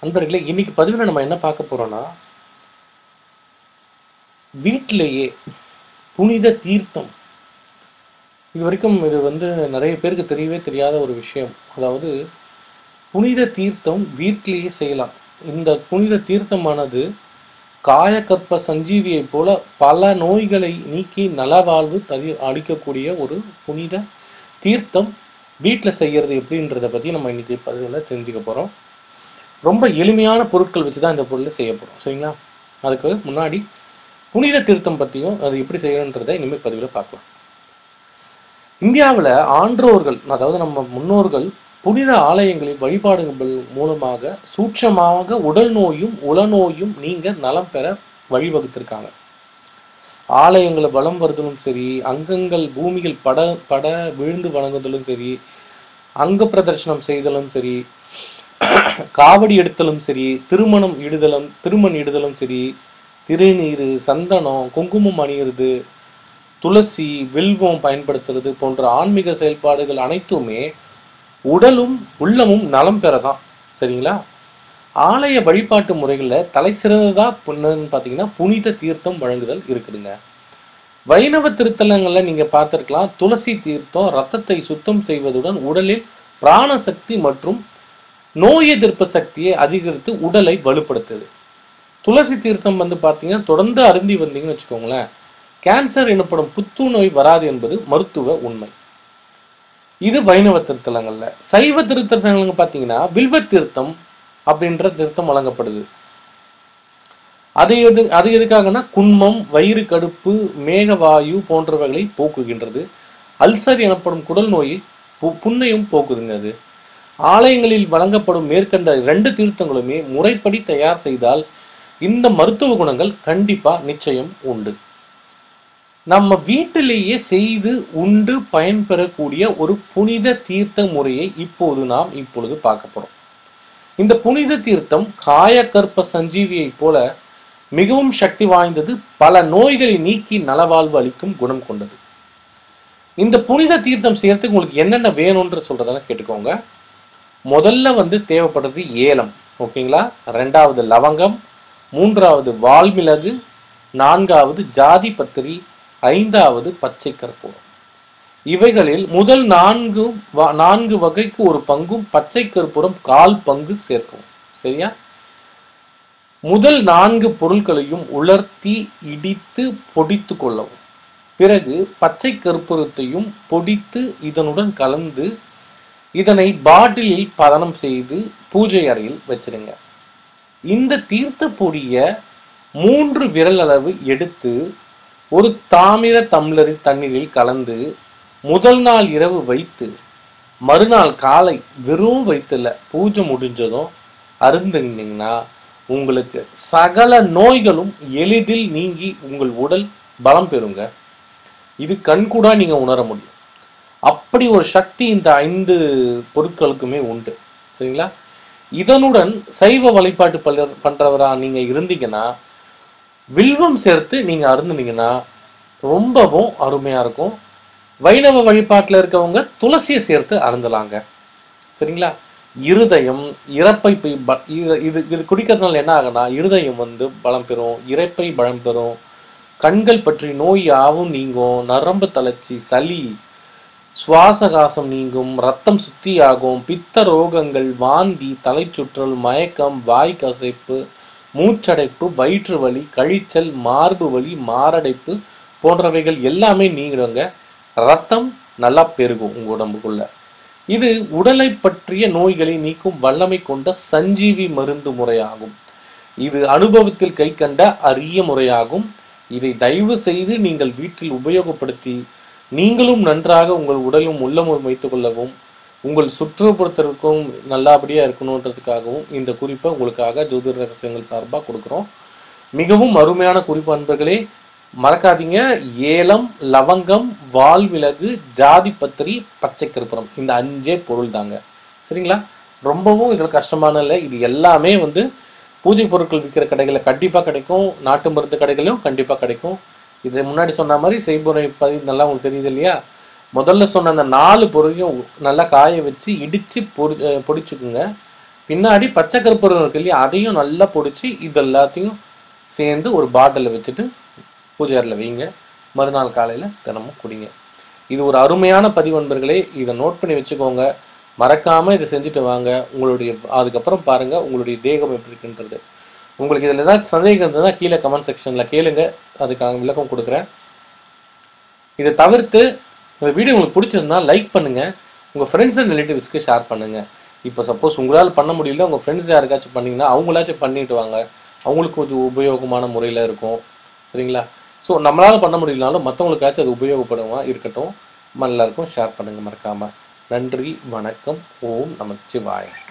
நண்பர்களே இன்னைக்கு பதிவில் நம்ம என்ன பார்க்க போறோம்னா வீட்டிலேயே புனித தீர்த்தம் இது வரைக்கும் இது வந்து நிறைய பேருக்கு தெரியவே தெரியாத ஒரு விஷயம் அதாவது புனித தீர்த்தம் வீட்டிலேயே செய்யலாம் இந்த புனித தீர்த்தமானது காயக்கற்ப சஞ்சீவியைப் போல பல நோய்களை நீக்கி நலவாழ்வு தரி அளிக்கக்கூடிய ஒரு புனித தீர்த்தம் வீட்டில் செய்யறது எப்படின்றத பற்றி நம்ம இன்னைக்கு பதிவில் தெரிஞ்சுக்க போகிறோம் ரொம்ப எளிமையான பொருட்கள் வச்சு தான் இந்த பொருளை செய்ய போகிறோம் சரிங்களா அதுக்கு முன்னாடி புனித தீர்த்தம் பற்றியும் அது எப்படி செய்யணுன்றதை இனிமேல் பதிவில் பார்க்கலாம் இந்தியாவில் ஆன்றோர்கள் அதாவது நம்ம முன்னோர்கள் புனித ஆலயங்களில் வழிபாடுகள் மூலமாக சூட்சமாக உடல் நோயும் உளநோயும் நீங்க நலம் பெற வழிவகுத்திருக்காங்க ஆலயங்களை வலம் வருதலும் சரி அங்கங்கள் பூமியில் பட பட விழுந்து வணங்குதலும் சரி அங்க பிரதர்ஷனம் செய்தலும் சரி காவடி எடுத்தலும் சரி திருமணம் இடுதலும் திருமண் இடுதலும் சரி திருநீர் சந்தனம் குங்குமம் அணியிறது துளசி வில்வம் பயன்படுத்துறது போன்ற ஆன்மீக செயல்பாடுகள் அனைத்துமே உடலும் உள்ளமும் நலம் பெறதான் சரிங்களா ஆலய வழிபாட்டு முறைகளில் தலை சிறந்ததா புன்னு பார்த்தீங்கன்னா புனித தீர்த்தம் வழங்குதல் இருக்குதுங்க வைணவ திருத்தலங்களில் நீங்கள் பார்த்துருக்கலாம் துளசி தீர்த்தம் ரத்தத்தை சுத்தம் செய்வதுடன் உடலில் பிராணசக்தி மற்றும் நோய் எதிர்ப்பு சக்தியை அதிகரித்து உடலை வலுப்படுத்துது துளசி தீர்த்தம் வந்து பார்த்தீங்கன்னா தொடர்ந்து அருந்தி வந்தீங்கன்னு வச்சுக்கோங்களேன் கேன்சர் எனப்படும் புத்துநோய் வராது என்பது மருத்துவ உண்மை இது வைணவ திருத்தலங்கள்ல சைவ திருத்தலங்க பார்த்தீங்கன்னா வில்வ தீர்த்தம் அப்படின்ற தீர்த்தம் வழங்கப்படுது அது எது அது எதுக்காகனா குன்மம் வயிறு கடுப்பு மேகவாயு போன்றவைகளை போக்குகின்றது அல்சர் எனப்படும் குடல் நோயை பு- புண்ணையும் போக்குதுங்க அது ஆலயங்களில் வழங்கப்படும் மேற்கண்ட ரெண்டு தீர்த்தங்களுமே முறைப்படி தயார் செய்தால் இந்த மருத்துவ குணங்கள் கண்டிப்பா நிச்சயம் உண்டு நம்ம வீட்டிலேயே செய்து உண்டு பயன்பெறக்கூடிய ஒரு புனித தீர்த்த முறையை இப்போது நாம் இப்பொழுது பார்க்க போறோம் இந்த புனித தீர்த்தம் காயக்கற்ப சஞ்சீவியைப் போல மிகவும் சக்தி வாய்ந்தது பல நோய்களை நீக்கி நலவாழ்வு அளிக்கும் குணம் கொண்டது இந்த புனித தீர்த்தம் செய்யறதுக்கு உங்களுக்கு என்னென்ன வேணும்ன்ற சொல்றதெல்லாம் கேட்டுக்கோங்க முதல்ல வந்து தேவைப்படுறது ஏலம் ஓகேங்களா ரெண்டாவது லவங்கம் மூன்றாவது வால்மிளகு நான்காவது ஜாதி பத்திரி ஐந்தாவது பச்சை கற்பூரம் இவைகளில் முதல் நான்கு வ- நான்கு வகைக்கு ஒரு பங்கும் பச்சை கற்பூரம் கால் பங்கு சேர்க்கவும் சரியா முதல் நான்கு பொருட்களையும் உலர்த்தி இடித்து பொடித்து கொள்ளவும் பிறகு பச்சை கற்பூரத்தையும் பொடித்து இதனுடன் கலந்து இதனை பாட்டிலில் பதனம் செய்து பூஜை அறையில் வச்சிருங்க இந்த தீர்த்த பொடிய மூன்று விரல் அளவு எடுத்து ஒரு தாமிர தம்ளரில் தண்ணீரில் கலந்து முதல் நாள் இரவு வைத்து மறுநாள் காலை வெறும் வயிற்றுல பூஜை முடிஞ்சதும் அருந்துனீங்கன்னா உங்களுக்கு சகல நோய்களும் எளிதில் நீங்கி உங்கள் உடல் பலம் பெறுங்க இது கண்கூடா நீங்க உணர முடியும் அப்படி ஒரு சக்தி இந்த ஐந்து பொருட்களுக்குமே உண்டு சரிங்களா இதனுடன் சைவ வழிபாட்டு பல்ல- பண்றவரா நீங்க இருந்தீங்கன்னா வில்வம் சேர்த்து நீங்க அருந்துனீங்கன்னா ரொம்பவும் அருமையா இருக்கும் வைணவ வழிபாட்டுல இருக்கவங்க துளசியை சேர்த்து அருந்தலாங்க சரிங்களா இருதயம் இறப்பை பை- ப- இது இது இது குடிக்கிறதுனால என்ன ஆகும்னா இருதயம் வந்து பலம் பெறும் இரைப்பை பலம் பெறும் கண்கள் பற்றி நோய் யாவும் நீங்கும் நரம்பு தளர்ச்சி சளி சுவாசகாசம் நீங்கும் ரத்தம் சுத்தியாகும் பித்த ரோகங்கள் வாந்தி தலைச்சுற்றல் மயக்கம் வாய் கசைப்பு மூச்சடைப்பு வயிற்று வலி கழிச்சல் மார்பு வலி மாரடைப்பு போன்றவைகள் எல்லாமே நீங்கிடுங்க ரத்தம் நல்லா பெருகும் உங்க உடம்புக்குள்ள இது உடலை பற்றிய நோய்களை நீக்கும் வல்லமை கொண்ட சஞ்சீவி மருந்து முறையாகும் இது அனுபவத்தில் கை கண்ட அரிய முறையாகும் இதை தயவு செய்து நீங்கள் வீட்டில் உபயோகப்படுத்தி நீங்களும் நன்றாக உங்கள் உடலும் உள்ளமும் வைத்துக் கொள்ளவும் உங்கள் சுற்றுப்புறத்திற்கும் நல்லபடியா இருக்கணுன்றதுக்காகவும் இந்த குறிப்பை உங்களுக்காக ஜோதிட ரகசியங்கள் சார்பாக கொடுக்குறோம் மிகவும் அருமையான குறிப்பு அன்பர்களே மறக்காதீங்க ஏலம் லவங்கம் வால்மிளகு ஜாதி பத்திரி பச்சை கற்பூரம் இந்த அஞ்சே பொருள் தாங்க சரிங்களா ரொம்பவும் இதில் கஷ்டமான இல்லை இது எல்லாமே வந்து பூஜை பொருட்கள் விற்கிற கடைகளில் கண்டிப்பாக கிடைக்கும் நாட்டு மருந்து கடைகளிலும் கண்டிப்பாக கிடைக்கும் இது முன்னாடி சொன்ன மாதிரி செய்முறை பதி நல்லா உங்களுக்கு தெரியுது இல்லையா முதல்ல சொன்ன அந்த நாலு பொருளையும் நல்லா காய வச்சு இடித்து பொடி அஹ் பொடிச்சுக்குங்க பின்னாடி பச்சை கற்பூரம் இருக்கு இல்லையா அதையும் நல்லா பொடிச்சு இது எல்லாத்தையும் சேர்ந்து ஒரு பாட்டிலில் வச்சுட்டு பூஜை அறையில் வைங்க மறுநாள் காலையில் தினமும் குடிங்க இது ஒரு அருமையான பதிவு நண்பர்களே இதை நோட் பண்ணி வச்சுக்கோங்க மறக்காம இதை செஞ்சுட்டு வாங்க உங்களுடைய அதுக்கப்புறம் பாருங்க உங்களுடைய தேகம் எப்படி இருக்குன்றது உங்களுக்கு இதில் ஏதாவது சந்தேகம் இருந்ததுன்னா கீழே கமெண்ட் செக்ஷனில் கேளுங்க அதுக்கான விளக்கம் கொடுக்குறேன் இதை தவிர்த்து இந்த வீடியோ உங்களுக்கு பிடிச்சிருந்தா லைக் பண்ணுங்க உங்கள் ஃப்ரெண்ட்ஸ் அண்ட் ரிலேட்டிவ்ஸ்க்கு ஷேர் பண்ணுங்க இப்போ சப்போஸ் உங்களால் பண்ண முடியல உங்கள் ஃப்ரெண்ட்ஸ் யாருக்காச்சும் பண்ணீங்கன்னா அவங்களாச்சும் பண்ணிட்டு வாங்க அவங்களுக்கு கொஞ்சம் உபயோகமான முறையில் இருக்கும் சரிங்களா ஸோ நம்மளால் பண்ண முடியலனாலும் மற்றவங்களுக்காச்சும் அது உபயோகப்படுமா இருக்கட்டும் எல்லாருக்கும் ஷேர் பண்ணுங்க மறக்காம நன்றி வணக்கம் ஓம் நமச்சிவாய்